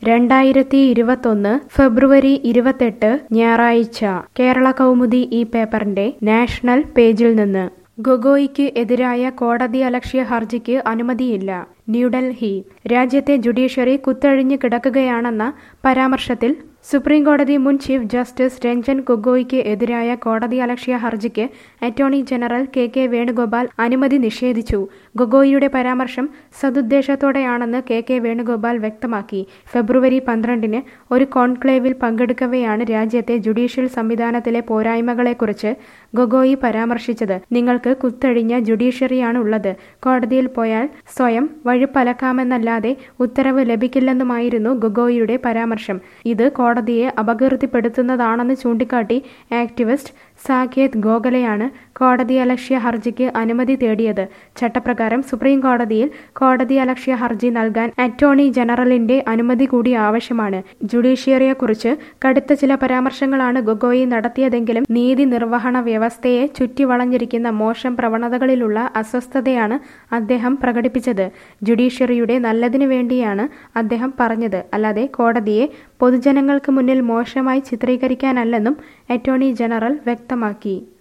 രണ്ടായിരത്തി ഇരുപത്തൊന്ന് ഫെബ്രുവരി ഇരുപത്തെട്ട് ഞായറാഴ്ച കേരള കൗമുദി ഈ പേപ്പറിന്റെ നാഷണൽ പേജിൽ നിന്ന് ഗൊഗോയിക്ക് എതിരായ കോടതി അലക്ഷ്യ ഹർജിക്ക് അനുമതിയില്ല ന്യൂഡൽഹി രാജ്യത്തെ ജുഡീഷ്യറി കുത്തഴിഞ്ഞു കിടക്കുകയാണെന്ന പരാമർശത്തിൽ സുപ്രീം കോടതി മുൻ ചീഫ് ജസ്റ്റിസ് രഞ്ജൻ ഗൊഗോയിക്ക് എതിരായ കോടതി അലക്ഷ്യ ഹർജിക്ക് attorney general K K Venugopal അനുമതി നിഷേധിച്ചു ഗൊഗോയിയുടെ പരാമർശം സതുദ്ദേശത്തോടെയാണെന്ന് കെ കെ വേണുഗോപാൽ വ്യക്തമാക്കി ഫെബ്രുവരി പന്ത്രണ്ടിന് ഒരു കോൺക്ലേവിൽ പങ്കെടുക്കവെയാണ് രാജ്യത്തെ ജുഡീഷ്യൽ സംവിധാനത്തിലെ പോരായ്മകളെക്കുറിച്ച് ഗൊഗോയി പരാമർശിച്ചത് നിങ്ങൾക്ക് കുത്തഴിഞ്ഞ ജുഡീഷ്യറിയാണ് ഉള്ളത് കോടതിയിൽ പോയാൽ സ്വയം വഴിപ്പലക്കാമെന്നല്ലാതെ ഉത്തരവ് ലഭിക്കില്ലെന്നുമായിരുന്നു ഗൊഗോയിയുടെ പരാമർശം ഇത് കോടതിയെ അപകീർത്തിപ്പെടുത്തുന്നതാണെന്ന് ചൂണ്ടിക്കാട്ടി ആക്ടിവിസ്റ്റ് സാകേത് ഗോഖലെയാണ് കോടതി അലക്ഷ്യ ഹർജിക്ക് അനുമതി തേടിയത് ചട്ടപ്രകാരം സുപ്രീം കോടതിയിൽ കോടതി അലക്ഷ്യ ഹർജി നൽകാൻ അറ്റോർണി ജനറലിന്റെ അനുമതി കൂടി ആവശ്യമാണ് ജുഡീഷ്യറിയെക്കുറിച്ച് കടുത്ത ചില പരാമർശങ്ങളാണ് ഗൊഗോയി നടത്തിയതെങ്കിലും നീതി നിർവഹണ വ്യവസ്ഥയെ ചുറ്റിവളഞ്ഞിരിക്കുന്ന മോശം പ്രവണതകളിലുള്ള അസ്വസ്ഥതയാണ് അദ്ദേഹം പ്രകടിപ്പിച്ചത് ജുഡീഷ്യറിയുടെ നല്ലതിനു വേണ്ടിയാണ് അദ്ദേഹം പറഞ്ഞത് അല്ലാതെ കോടതിയെ പൊതുജനങ്ങൾക്ക് മുന്നിൽ മോശമായി ചിത്രീകരിക്കാനല്ലെന്നും അറ്റോർണി ജനറൽ വ്യക്തമാക്കി